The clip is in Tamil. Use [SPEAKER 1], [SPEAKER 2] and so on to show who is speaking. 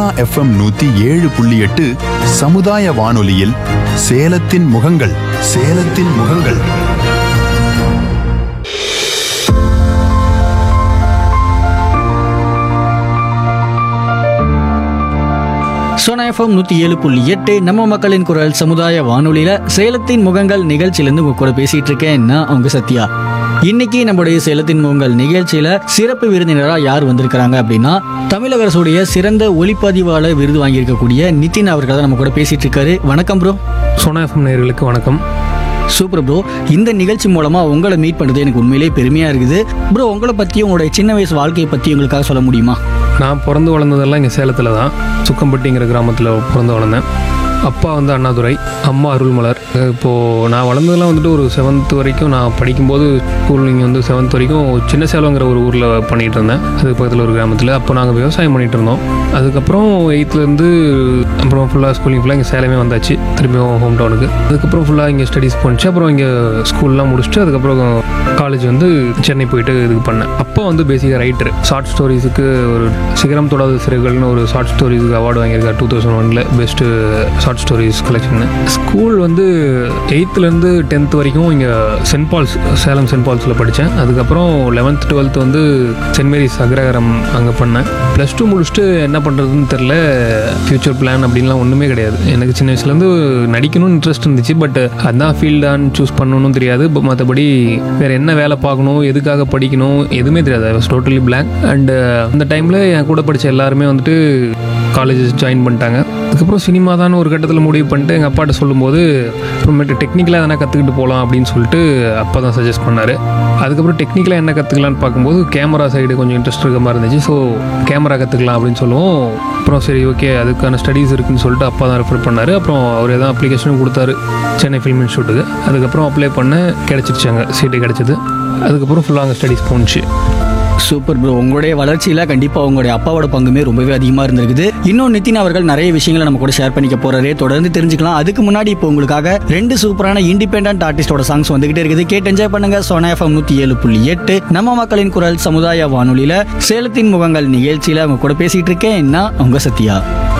[SPEAKER 1] சோனா எஃப்எம் நூத்தி ஏழு புள்ளி எட்டு சமுதாய வானொலியில் சேலத்தின் முகங்கள் சேலத்தின் முகங்கள்
[SPEAKER 2] சோனா எஃப்எம் நூற்றி ஏழு புள்ளி எட்டு நம்ம மக்களின் குரல் சமுதாய வானொலியில சேலத்தின் முகங்கள் நிகழ்ச்சியிலேருந்து உங்க கூட பேசிட்டு இருக்கேன் நான் உங்க சத்யா இன்னைக்கு நம்முடைய சேலத்தின் முகங்கள் நிகழ்ச்சியில சிறப்பு விருந்தினராக யார் வந்திருக்கிறாங்க அப்படின்னா தமிழக அரசுடைய சிறந்த ஒளிப்பதிவாளர் விருது வாங்கியிருக்கக்கூடிய நிதின் அவர்கள் தான் நம்ம கூட பேசிட்டு இருக்காரு வணக்கம் ப்ரோ
[SPEAKER 3] சோனா எஃப்எம் நேயர்களுக்கு வணக்கம்
[SPEAKER 2] சூப்பர் ப்ரோ இந்த நிகழ்ச்சி மூலமா உங்களை மீட் பண்ணது எனக்கு உண்மையிலேயே பெருமையா இருக்குது ப்ரோ உங்களை பத்தி உங்களுடைய சின்ன வயசு வாழ்க்கையை பத்தி உங்களுக்காக சொல்ல முடியுமா
[SPEAKER 3] நான் பிறந்து வளர்ந்ததெல்லாம் இங்கே சேலத்தில் தான் சுக்கம்பட்டிங்கிற கிராமத்தில் பிறந்து வளர்ந்தேன் அப்பா வந்து அண்ணாதுரை அம்மா அருள்மலர் இப்போது நான் வளர்ந்ததெல்லாம் வந்துட்டு ஒரு செவன்த் வரைக்கும் நான் படிக்கும்போது ஸ்கூல் இங்கே வந்து செவன்த் வரைக்கும் சின்ன சேலங்கிற ஒரு ஊரில் பண்ணிகிட்டு இருந்தேன் அது பக்கத்தில் ஒரு கிராமத்தில் அப்போ நாங்கள் விவசாயம் பண்ணிகிட்டு இருந்தோம் அதுக்கப்புறம் எயித்துலேருந்து அப்புறம் ஃபுல்லாக ஸ்கூலிங் ஃபுல்லாக இங்கே சேலமே வந்தாச்சு திரும்பியும் ஹோம் டவுனுக்கு அதுக்கப்புறம் ஃபுல்லாக இங்கே ஸ்டடீஸ் போணுச்சு அப்புறம் இங்கே ஸ்கூல்லாம் முடிச்சுட்டு அதுக்கப்புறம் காலேஜ் வந்து சென்னை போயிட்டு இதுக்கு பண்ணேன் அப்போ வந்து பேசிக்காக ரைட்டர் ஷார்ட் ஸ்டோரிஸுக்கு ஒரு சிகரம் தொடாத சிறைகள்னு ஒரு ஷார்ட் ஸ்டோரிஸுக்கு அவார்டு வாங்கியிருக்காரு டூ தௌசண்ட் ஒனில் best short stories collection school வந்து எயித்துலேருந்து டென்த் வரைக்கும் இங்கே சென்ட் பால்ஸ் சேலம் சென்ட் பால்ஸில் படித்தேன் அதுக்கப்புறம் லெவன்த் டுவெல்த் வந்து சென்ட் மேரிஸ் அக்ரஹாரம் அங்கே பண்ணேன் ப்ளஸ் டூ முடிச்சுட்டு என்ன பண்ணுறதுன்னு தெரில ஃப்யூச்சர் பிளான் அப்படின்லாம் ஒன்றுமே கிடையாது எனக்கு சின்ன வயசுலேருந்து நடிக்கணும்னு இன்ட்ரெஸ்ட் இருந்துச்சு பட் அதான் ஃபீல்டான்னு சூஸ் பண்ணணும்னு தெரியாது ப- மற்றபடி வேறு என்ன வேலை பார்க்கணும் எதுக்காக படிக்கணும் எதுவுமே தெரியாது I was totally blank and அந்த டைமில் என் கூட படித்த எல்லாருமே வந்துட்டு காலேஜஸ் ஜாயின் பண்ணிட்டாங்க அதுக்கப்புறம் சினிமா தான் ஒரு கட்டத்தில் முடிவு பண்ணிட்டு எங்கள் அப்பாட்ட சொல்லும்போது அப்புறமேட்டு டெக்னிக்கலாக எதனா கற்றுக்கிட்டு போகலாம் அப்படின்னு சொல்லிட்டு அப்பா தான் சஜஸ்ட் பண்ணார் அதுக்கப்புறம் டெக்னிக்கலாக என்ன கற்றுக்கலான்னு பார்க்கும்போது கேமரா சைடு கொஞ்சம் இன்ட்ரெஸ்ட் இருக்க மாதிரி இருந்துச்சு ஸோ கேமரா கற்றுக்கலாம் அப்படின்னு சொல்லுவோம் அப்புறம் சரி ஓகே அதுக்கான ஸ்டடீஸ் இருக்குன்னு சொல்லிட்டு அப்பா தான் ரெஃபர் பண்ணார் அப்புறம் அவர் எதாவது அப்ளிகேஷனும் கொடுத்தாரு சென்னை ஃபில்ம் இன்ஸ்டியூட்டுக்கு அதுக்கப்புறம் அப்ளை பண்ண கிடச்சிருச்சு அங்கே சீட்டு கிடச்சிது அதுக்கப்புறம் ஃபுல்லாக அங்கே ஸ்டடீஸ் போணுச்சு
[SPEAKER 2] சூப்பர் ப்ரோ உங்களுடைய வளர்ச்சியில கண்டிப்பா உங்களுடைய அப்பாவோட பங்குமே ரொம்பவே அதிகமா இருந்திருக்குது இன்னும் நிதின் அவர்கள் நிறைய விஷயங்களை நம்ம கூட ஷேர் பண்ணிக்க போறாரு தொடர்ந்து தெரிஞ்சுக்கலாம் அதுக்கு முன்னாடி இப்போ உங்களுக்காக ரெண்டு சூப்பரான இண்டிபெண்டன்ட் ஆர்டிஸ்டோட சாங்ஸ் வந்துகிட்டே இருக்குது கேட்டு என்ஜாய் பண்ணுங்க சோனா எஃப்எம் நூத்தி ஏழு புள்ளி எட்டு நம்ம மக்களின் குரல் சமுதாய வானொலியில சேலத்தின் முகங்கள் நிகழ்ச்சியில அவங்க கூட பேசிட்டு இருக்கேன் நான் உங்க சத்யா